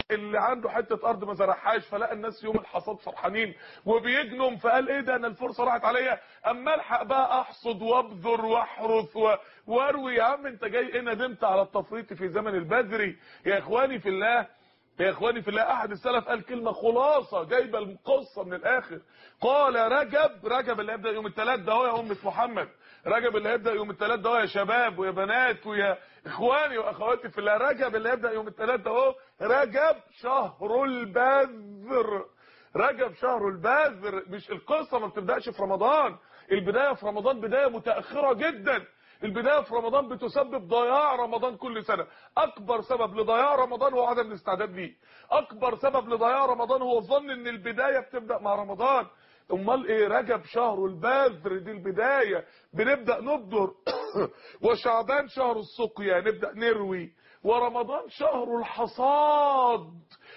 اللي عنده حته ارض ما زرعهاش فلقى الناس يوم الحصاد فرحانين وبيجنم فقال ايه ده انا الفرصه راحت عليا اما الحق بقى احصد وابذر واحرث و- واروي يا عم انت جاي ايه ندمت على التفريط في زمن البذري يا اخواني في الله يا اخواني في الله احد السلف قال كلمه خلاصه جايبه القصه من الاخر قال رجب رجب اللي هيبدا يوم الثلاث ده هو يا امه محمد رجب اللي هيبدا يوم الثلاث ده هو يا شباب ويا بنات ويا اخواني واخواتي في الله رجب اللي هيبدا يوم الثلاث ده هو رجب شهر البذر رجب شهر البذر مش القصه ما بتبداش في رمضان البدايه في رمضان بدايه متاخره جدا البدايه في رمضان بتسبب ضياع رمضان كل سنه اكبر سبب لضياع رمضان هو عدم الاستعداد ليه اكبر سبب لضياع رمضان هو الظن ان البدايه بتبدا مع رمضان امال ايه رجب شهر البذر دي البدايه بنبدا نبذر وشعبان شهر السقيا نبدا نروي ورمضان شهر الحصاد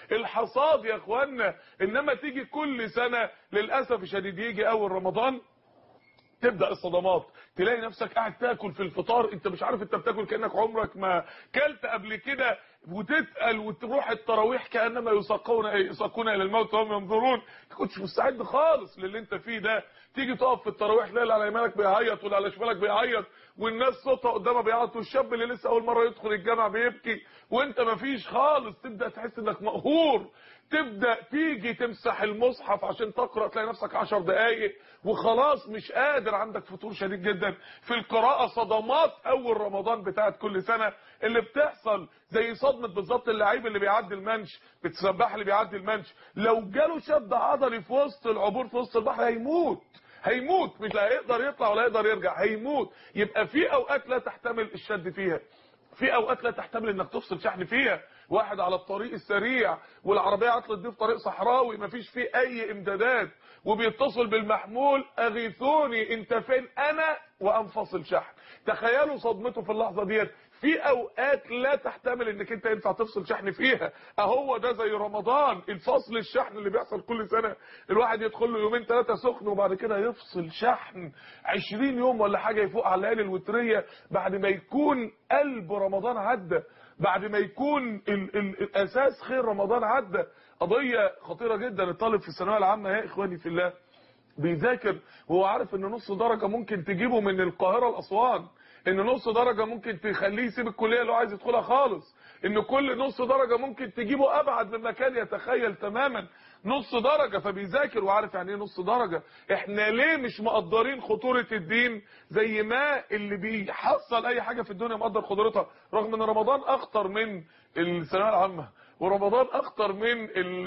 الحصاد يا اخوانا انما تيجي كل سنه للاسف الشديد يجي اول رمضان تبدا الصدمات تلاقي نفسك قاعد تاكل في الفطار انت مش عارف انت بتاكل كانك عمرك ما كلت قبل كده وتتقل وتروح التراويح كانما يساقون يساقون الى الموت وهم ينظرون ما كنتش مستعد خالص للي انت فيه ده تيجي تقف في التراويح تلاقي اللي على يمينك بيعيط واللي على شمالك بيعيط والناس صوتها قدامها بيعيط والشاب اللي لسه اول مره يدخل الجامع بيبكي وانت ما فيش خالص تبدا تحس انك مقهور تبدا تيجي تمسح المصحف عشان تقرا تلاقي نفسك 10 دقائق وخلاص مش قادر عندك فتور شديد جدا في القراءه صدمات اول رمضان بتاعت كل سنه اللي بتحصل زي صدمه بالظبط اللعيب اللي بيعدي المنش بتسبح اللي بيعدي المنش لو جاله شد عضلي في وسط العبور في وسط البحر هيموت هيموت مش لا هيقدر يطلع ولا يقدر يرجع هيموت يبقى في اوقات لا تحتمل الشد فيها في اوقات لا تحتمل انك تفصل شحن فيها واحد على الطريق السريع والعربيه عطلت دي في طريق صحراوي مفيش فيه اي امدادات وبيتصل بالمحمول اغيثوني انت فين انا وانفصل شحن تخيلوا صدمته في اللحظه ديت في اوقات لا تحتمل انك انت ينفع تفصل شحن فيها اهو ده زي رمضان الفصل الشحن اللي بيحصل كل سنه الواحد يدخل له يومين ثلاثه سخن وبعد كده يفصل شحن 20 يوم ولا حاجه يفوق على الليالي الوتريه بعد ما يكون قلب رمضان عدى بعد ما يكون ال ال الاساس خير رمضان عدى قضيه خطيره جدا الطالب في الثانويه العامه يا اخواني في الله بيذاكر وهو عارف ان نص درجه ممكن تجيبه من القاهره لاسوان ان نص درجه ممكن تخليه يسيب الكليه اللي هو عايز يدخلها خالص ان كل نص درجه ممكن تجيبه ابعد من مكان يتخيل تماما نص درجه فبيذاكر وعارف يعني ايه نص درجه احنا ليه مش مقدرين خطوره الدين زي ما اللي بيحصل اي حاجه في الدنيا مقدر خطورتها رغم ان رمضان اخطر من الثانويه العامه ورمضان اخطر من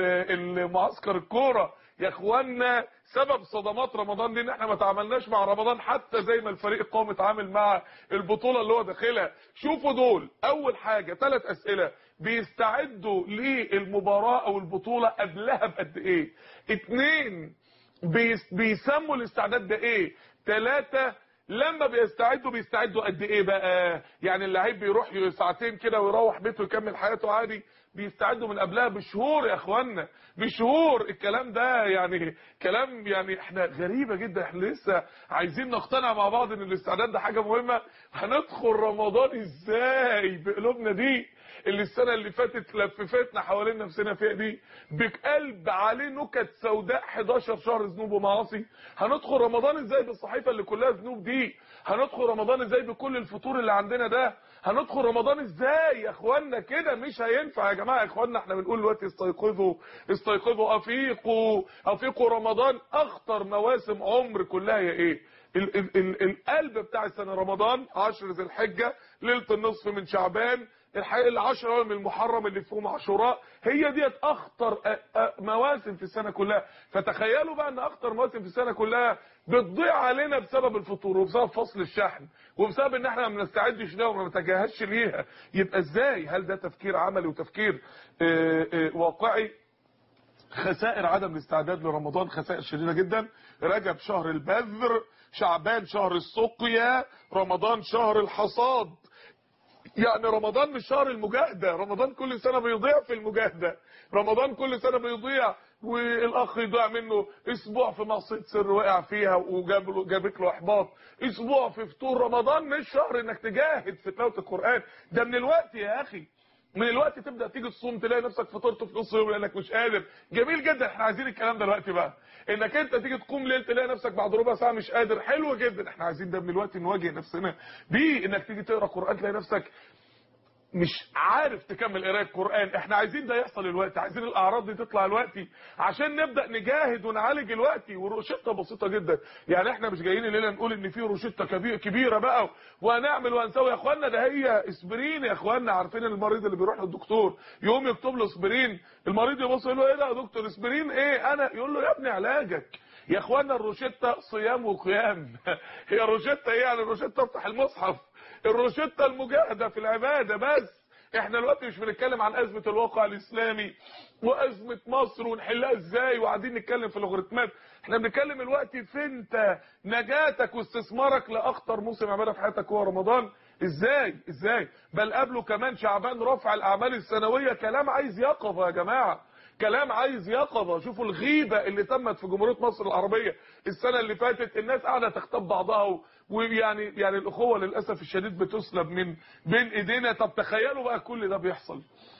المعسكر الكوره يا اخوانا سبب صدمات رمضان دي ان احنا ما تعاملناش مع رمضان حتى زي ما الفريق القومي اتعامل مع البطوله اللي هو داخلها شوفوا دول اول حاجه ثلاث اسئله بيستعدوا للمباراه او البطوله قبلها بقد ايه اتنين بيس بيسموا الاستعداد ده ايه ثلاثه لما بيستعدوا بيستعدوا قد ايه بقى يعني اللعيب بيروح ساعتين كده ويروح بيته يكمل حياته عادي بيستعدوا من قبلها بشهور يا اخوانا بشهور الكلام ده يعني كلام يعني احنا غريبة جدا احنا لسه عايزين نقتنع مع بعض ان الاستعداد ده حاجة مهمة هندخل رمضان ازاي بقلوبنا دي اللي السنة اللي فاتت لففتنا حوالين نفسنا فيها دي بقلب عليه نكت سوداء 11 شهر ذنوب ومعاصي هندخل رمضان ازاي بالصحيفة اللي كلها ذنوب دي هندخل رمضان ازاي بكل الفطور اللي عندنا ده هندخل رمضان ازاي يا اخوانا كده مش هينفع يا جماعه يا اخوانا احنا بنقول دلوقتي استيقظوا استيقظوا افيقوا افيقوا رمضان اخطر مواسم عمر كلها يا ايه ال ال ال القلب بتاع السنه رمضان 10 ذي الحجه ليله النصف من شعبان الحقيقه العشر الاول من المحرم اللي فيهم عاشوراء هي ديت اخطر مواسم في السنه كلها فتخيلوا بقى ان اخطر مواسم في السنه كلها بتضيع علينا بسبب الفطور وبسبب فصل الشحن وبسبب ان احنا ما بنستعدش ليها وما بنتجهزش ليها يبقى ازاي هل ده تفكير عملي وتفكير اه اه واقعي خسائر عدم الاستعداد لرمضان خسائر شديده جدا رجب شهر البذر شعبان شهر السقيا رمضان شهر الحصاد يعني رمضان مش شهر المجاهدة رمضان كل سنة بيضيع في المجاهدة رمضان كل سنة بيضيع والاخ يضيع منه اسبوع في معصيه سر وقع فيها وجاب له جابت له احباط اسبوع في فطور رمضان مش شهر انك تجاهد في تلاوه القران ده من الوقت يا اخي من الوقت تبدا تيجي تصوم تلاقي نفسك فطرت في نص يوم لانك مش قادر جميل جدا احنا عايزين الكلام ده دلوقتي بقى انك انت تيجي تقوم ليل تلاقي نفسك بعد ربع ساعه مش قادر حلو جدا احنا عايزين ده من الوقت نواجه نفسنا بيه انك تيجي تقرا قران تلاقي نفسك مش عارف تكمل قرايه القران احنا عايزين ده يحصل دلوقتي عايزين الاعراض دي تطلع دلوقتي عشان نبدا نجاهد ونعالج دلوقتي وروشته بسيطه جدا يعني احنا مش جايين الليله نقول ان في روشته كبيره كبيره بقى وهنعمل وهنسوي يا اخوانا ده هي اسبرين يا اخوانا عارفين المريض اللي بيروح للدكتور يقوم يكتب له اسبرين المريض يبص يقول له ايه ده يا دكتور اسبرين ايه انا يقول له يا ابني علاجك يا اخوانا الروشته صيام وقيام هي الروشته ايه يعني الروشته افتح المصحف الروشته المجاهده في العباده بس احنا دلوقتي مش بنتكلم عن ازمه الواقع الاسلامي وازمه مصر ونحلها ازاي وقاعدين نتكلم في لوغاريتمات احنا بنتكلم دلوقتي في انت نجاتك واستثمارك لاخطر موسم عباده في حياتك هو رمضان ازاي ازاي بل قبله كمان شعبان رفع الاعمال السنويه كلام عايز يقظه يا جماعه كلام عايز يقظه شوفوا الغيبه اللي تمت في جمهوريه مصر العربيه السنه اللي فاتت الناس قاعده تغتاب بعضها ويعني يعني الاخوه للاسف الشديد بتسلب من بين ايدينا طب تخيلوا بقى كل ده بيحصل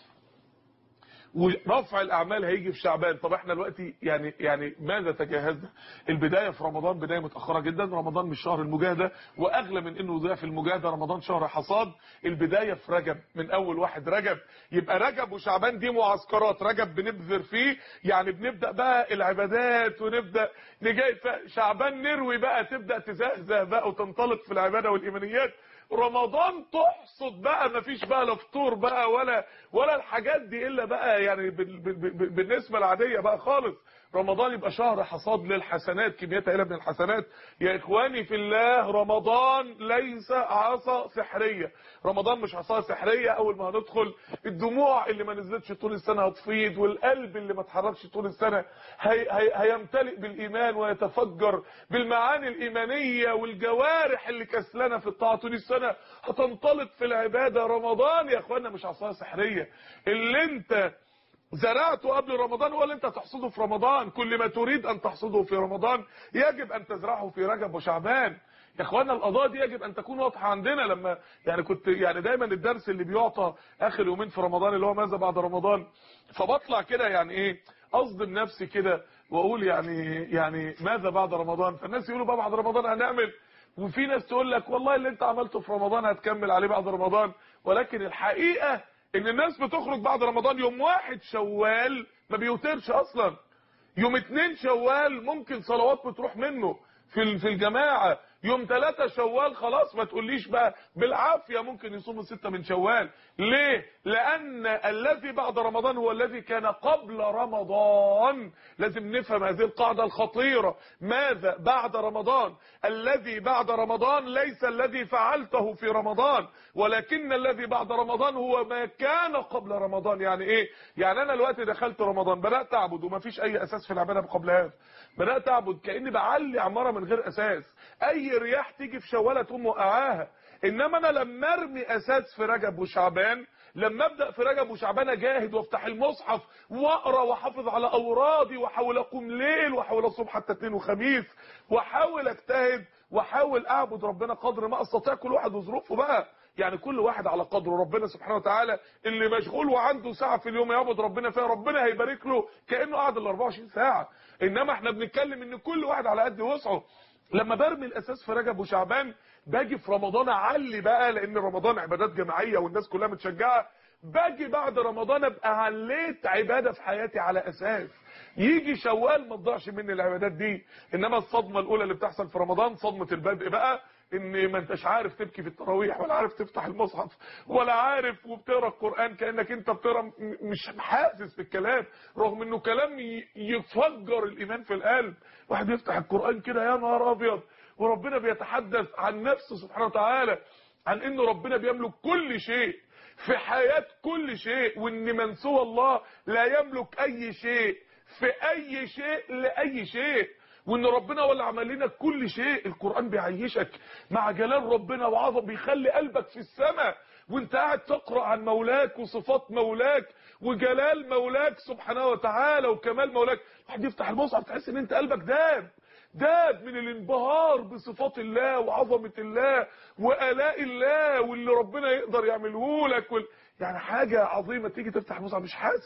ورفع الاعمال هيجي في شعبان طب احنا دلوقتي يعني يعني ماذا تجهزنا البدايه في رمضان بدايه متاخره جدا رمضان مش شهر المجاهده واغلى من انه ضعف المجاهده رمضان شهر حصاد البدايه في رجب من اول واحد رجب يبقى رجب وشعبان دي معسكرات رجب بنبذر فيه يعني بنبدا بقى العبادات ونبدا نجاهد شعبان نروي بقى تبدا تزهزه بقى وتنطلق في العباده والايمانيات رمضان تحصد بقى مفيش بقى لا فطور بقى ولا ولا الحاجات دي الا بقى يعني بالنسبه العاديه بقى خالص رمضان يبقى شهر حصاد للحسنات كميات هائله من الحسنات يا اخواني في الله رمضان ليس عصا سحريه رمضان مش عصا سحريه اول ما هندخل الدموع اللي ما نزلتش طول السنه هتفيض والقلب اللي ما اتحركش طول السنه هي هي هيمتلئ بالايمان ويتفجر بالمعاني الايمانيه والجوارح اللي كسلانه في الطاعه طول السنه هتنطلق في العباده رمضان يا اخوانا مش عصا سحريه اللي انت زرعته قبل رمضان هو اللي انت تحصده في رمضان كل ما تريد ان تحصده في رمضان يجب ان تزرعه في رجب وشعبان يا اخوانا القضايا دي يجب ان تكون واضحه عندنا لما يعني كنت يعني دايما الدرس اللي بيعطى اخر يومين في رمضان اللي هو ماذا بعد رمضان فبطلع كده يعني ايه اصدم نفسي كده واقول يعني يعني ماذا بعد رمضان فالناس يقولوا بقى بعد رمضان هنعمل وفي ناس تقول لك والله اللي انت عملته في رمضان هتكمل عليه بعد رمضان ولكن الحقيقه ان الناس بتخرج بعد رمضان يوم واحد شوال ما بيوترش اصلا يوم اتنين شوال ممكن صلوات بتروح منه في في الجماعه يوم ثلاثة شوال خلاص ما تقوليش بقى بالعافيه ممكن يصوم الستة من شوال ليه لان الذي بعد رمضان هو الذي كان قبل رمضان لازم نفهم هذه القاعده الخطيره ماذا بعد رمضان الذي بعد رمضان ليس الذي فعلته في رمضان ولكن الذي بعد رمضان هو ما كان قبل رمضان يعني ايه يعني انا دلوقتي دخلت رمضان بدات اعبد وما فيش اي اساس في العباده قبل هذا بدات اعبد كاني بعلي عماره من غير اساس اي رياح تيجي في شواله تقوم موقعاها انما انا لما ارمي اساس في رجب وشعبان لما ابدا في رجب وشعبان اجاهد وافتح المصحف واقرا واحافظ على اورادي واحاول اقوم ليل واحاول اصوم حتى اثنين وخميس واحاول اجتهد واحاول اعبد ربنا قدر ما استطيع كل واحد وظروفه بقى يعني كل واحد على قدره ربنا سبحانه وتعالى اللي مشغول وعنده ساعه في اليوم يعبد ربنا فيها ربنا هيبارك له كانه قاعد ال 24 ساعه انما احنا بنتكلم ان كل واحد على قد وسعه لما برمي الاساس في رجب وشعبان باجي في رمضان اعلي بقى لان رمضان عبادات جماعيه والناس كلها متشجعه باجي بعد رمضان ابقى عليت عباده في حياتي على اساس يجي شوال ما تضيعش مني العبادات دي انما الصدمه الاولى اللي بتحصل في رمضان صدمه البدء بقى ان ما انتش عارف تبكي في التراويح ولا عارف تفتح المصحف ولا عارف وبتقرا القران كانك انت بتقرا مش حاسس بالكلام رغم انه كلام يفجر الايمان في القلب واحد يفتح القران كده يا نهار ابيض وربنا بيتحدث عن نفسه سبحانه وتعالى عن انه ربنا بيملك كل شيء في حياة كل شيء وان من سوى الله لا يملك اي شيء في اي شيء لاي شيء وان ربنا هو اللي عمل لنا كل شيء القرآن بيعيشك مع جلال ربنا وعظم بيخلي قلبك في السماء وانت قاعد تقرأ عن مولاك وصفات مولاك وجلال مولاك سبحانه وتعالى وكمال مولاك واحد يفتح المصحف تحس ان انت قلبك داب داب من الانبهار بصفات الله وعظمة الله وآلاء الله واللي ربنا يقدر يعمله لك وال... يعني حاجه عظيمه تيجي تفتح المصحف مش حاسس